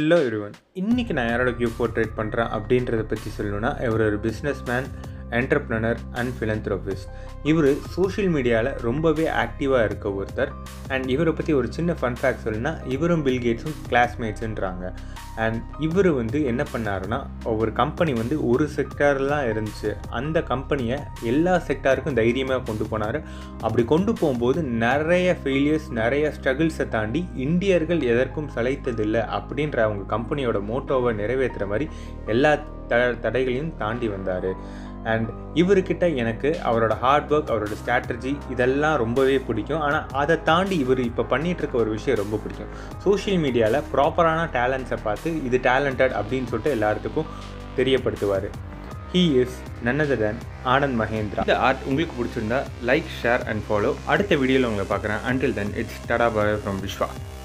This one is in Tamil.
ஹலோ எவ்ரிவன் இன்றைக்கி நான் யாரோட கியூ போர்ட்ரேட் பண்ணுறேன் அப்படின்றத பற்றி சொல்லணும்னா இவர் ஒரு business man entrepreneur and philanthropist இவர் சோஷியல் மீடியாவில் ரொம்பவே ஆக்டிவாக இருக்க ஒருத்தர் அண்ட் இவரை பற்றி ஒரு சின்ன ஃபன் ஃபேக்ட் சொல்லுன்னா இவரும் பில் கேட்ஸும் கிளாஸ்மேட்ஸுன்றாங்க அண்ட் இவர் வந்து என்ன பண்ணாருன்னா ஒரு கம்பெனி வந்து ஒரு செக்டார்லாம் இருந்துச்சு அந்த கம்பெனியை எல்லா செக்டாருக்கும் தைரியமாக கொண்டு போனார் அப்படி கொண்டு போகும்போது நிறைய ஃபெயிலியர்ஸ் நிறைய ஸ்ட்ரகிள்ஸை தாண்டி இந்தியர்கள் எதற்கும் சளைத்ததில்லை அப்படின்ற அவங்க கம்பெனியோட மோட்டோவை நிறைவேற்றுற மாதிரி எல்லா த தடைகளையும் தாண்டி வந்தார் அண்ட் இவர்கிட்ட எனக்கு அவரோட ஹார்ட் ஒர்க் அவரோட ஸ்ட்ராட்டஜி இதெல்லாம் ரொம்பவே பிடிக்கும் ஆனால் அதை தாண்டி இவர் இப்போ பண்ணிகிட்டு இருக்க ஒரு விஷயம் ரொம்ப பிடிக்கும் சோஷியல் மீடியாவில் ப்ராப்பரான டேலண்ட்ஸை பார்த்து இது டேலண்டட் அப்படின்னு சொல்லிட்டு எல்லாத்துக்கும் தெரியப்படுத்துவார் he is none other than Anand Mahindra இந்த ஆர்ட் உங்களுக்கு பிடிச்சிருந்தா லைக் ஷேர் அண்ட் ஃபாலோ அடுத்த வீடியோவில் உங்களை பார்க்குறேன் அண்டில் தென் இட்ஸ் டடா பாய் ஃப்ரம் விஸ்வா